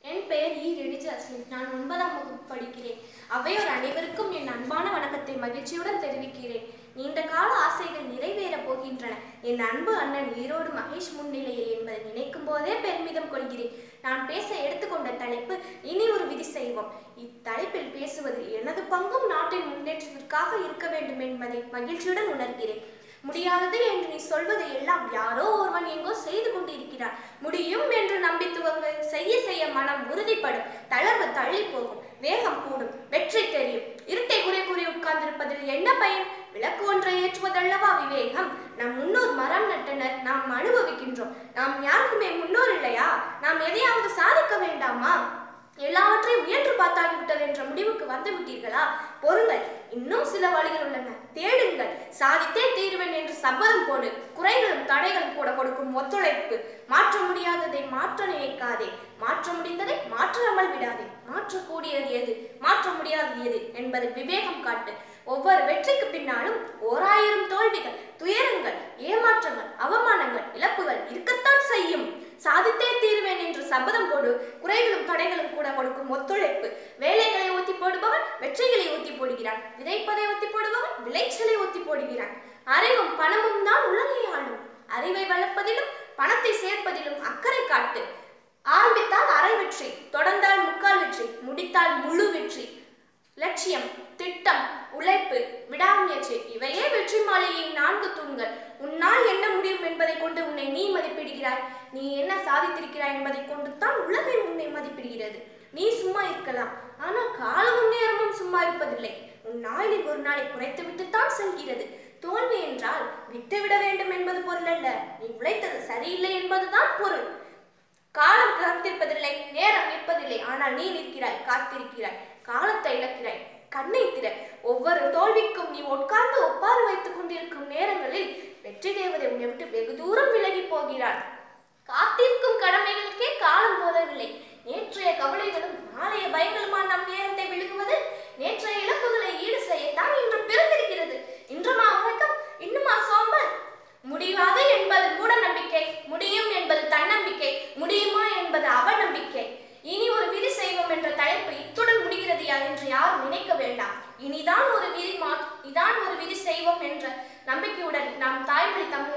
என் பெயர் இ ரெடிஜ அஸ்லிம் நான் ஒன்பதாம் வகுப்பு படிக்கிறேன் அவையோர் அனைவருக்கும் என் அன்பான வணக்கத்தை மகிழ்ச்சியுடன் தெரிவிக்கிறேன் நீண்ட கால ஆசைகள் நிறைவேறப் போகின்றன என் அன்பு அண்ணன் ஈரோடு மகேஷ் முன்னிலையில் என்பதை நினைக்கும் போதே பெருமிதம் கொள்கிறேன் நான் பேச எடுத்துக்கொண்ட தலைப்பு இனி ஒரு விதி செய்வோம் இத்தலைப்பில் பேசுவதில் எனது பங்கும் நாட்டின் முன்னேற்றத்திற்காக இருக்க வேண்டும் என்பதை மகிழ்ச்சியுடன் உணர்கிறேன் முடியாதது என்று நீ சொல்வதை எல்லாம் யாரோ ஒருவன் எங்கோ செய்து கொண்டிருக்கிறான் முடியும் என்று நம்பி துவங்க செய்ய செய்ய மனம் உறுதிப்படும் தளர்வு தள்ளி போகும் வேகம் கூடும் வெற்றி தெரியும் இருட்டை குறை கூறி உட்கார்ந்திருப்பதில் என்ன பயன் விளக்கு ஒன்றை ஏற்றுவதல்லவா விவேகம் நம் முன்னோர் மரம் நட்டனர் நாம் அனுபவிக்கின்றோம் நாம் யாருக்குமே முன்னோர் இல்லையா நாம் எதையாவது சாதிக்க வேண்டாமா எல்லாவற்றையும் முயன்று பார்த்தாகிவிட்டது என்ற முடிவுக்கு வந்து விட்டீர்களா பொறுங்கள் இன்னும் சில வழிகள் உள்ளன தேடுங்கள் சாதித்தே தீர்வேன் என்று சபதம் போடு குறைகளும் தடைகளும் கூட கொடுக்கும் ஒத்துழைப்பு மாற்ற முடியாததை மாற்ற நினைக்காதே மாற்ற முடிந்ததை மாற்றாமல் விடாதே மாற்றக்கூடியது எது மாற்ற முடியாதது எது என்பதை விவேகம் காட்டு ஒவ்வொரு வெற்றிக்கு பின்னாலும் ஓராயிரம் தோல்விகள் துயரங்கள் ஏமாற்றங்கள் அவமானங்கள் இழப்புகள் இருக்கத்தான் செய்யும் சாதித்தே தீர்வேன் என்று சபதம் போடு குறைகளும் தடைகளும் கூட கொடுக்கும் ஒத்துழைப்பு வேலைகளை ஒத்தி போடுபவன் வெற்றிகளை ஒத்தி போடுகிறான் விதைப்பதை ஒத்தி போடுபவன் விளைச்சலை ஒத்தி போடுகிறான் அறிவும் பணமும் தான் உலகை ஆளும் அறிவை வளர்ப்பதிலும் பணத்தை சேர்ப்பதிலும் அக்கறை காட்டு ஆரம்பித்தால் அரை வெற்றி தொடர்ந்தால் முக்கால் வெற்றி முடித்தால் முழு வெற்றி லட்சியம் திட்டம் உழைப்பு விடாமுயற்சி இவையே வெற்றி மாலையின் நான்கு தூண்கள் உன்னால் என்ன முடியும் என்பதை கொண்டு உன்னை நீ மதிப்பிடுகிறாய் நீ என்ன சாதித்திருக்கிறாய் என்பதை கொண்டு தான் உலகை உன்னை மதிப்பிடுகிறது நீ சும்மா இருக்கலாம் ஆனால் காலமும் நேரமும் சும்மா இருப்பதில்லை உன் நாளில் ஒரு நாளை குறைத்து விட்டுத்தான் செல்கிறது தோல்வி என்றால் விட்டுவிட வேண்டும் என்பது பொருள் அல்ல நீ உழைத்தது சரியில்லை என்பதுதான் பொருள் காலம் காத்திருப்பதில்லை நேரம் நிற்பதில்லை ஆனால் நீ நிற்கிறாய் காத்திருக்கிறாய் காலத்தை இழக்கிறாய் கண்ணை திற ஒவ்வொரு தோல்விக்கும் நீ உட்கார்ந்து ஒப்பாறு வைத்துக் கொண்டிருக்கும் நேரங்களில் வெற்றி தேவதை உன்னை விட்டு வெகு தூரம் விலகி போகிறாள் காத்திருக்கும் கடமைகளுக்கே காலம் போதவில்லை நேற்றைய கவலைகளும் நாளைய பயங்களுமா நம் நேரத்தை விழுங்குவது நேற்றைய இழப்புகளை ஈடு செய்யத்தான் இன்று பிறந்திருக்கிறது இன்றுமா உறக்கம் இன்னுமா சோம்பல் முடியாது என்பது மூட நம்பிக்கை முடியும் என்பது தன்னம்பிக்கை முடியுமா என்பது அவநம்பிக்கை இனி ஒரு விதி செய்வோம் என்ற தலைப்பு இத்துடன் முடிகிறது யா என்று யாரும் நினைக்க வேண்டாம் இனிதான் ஒரு விதி மா இதான் ஒரு விதி செய்வோம் என்ற நம்பிக்கையுடன் நாம் தாய்மொழி தமிழ்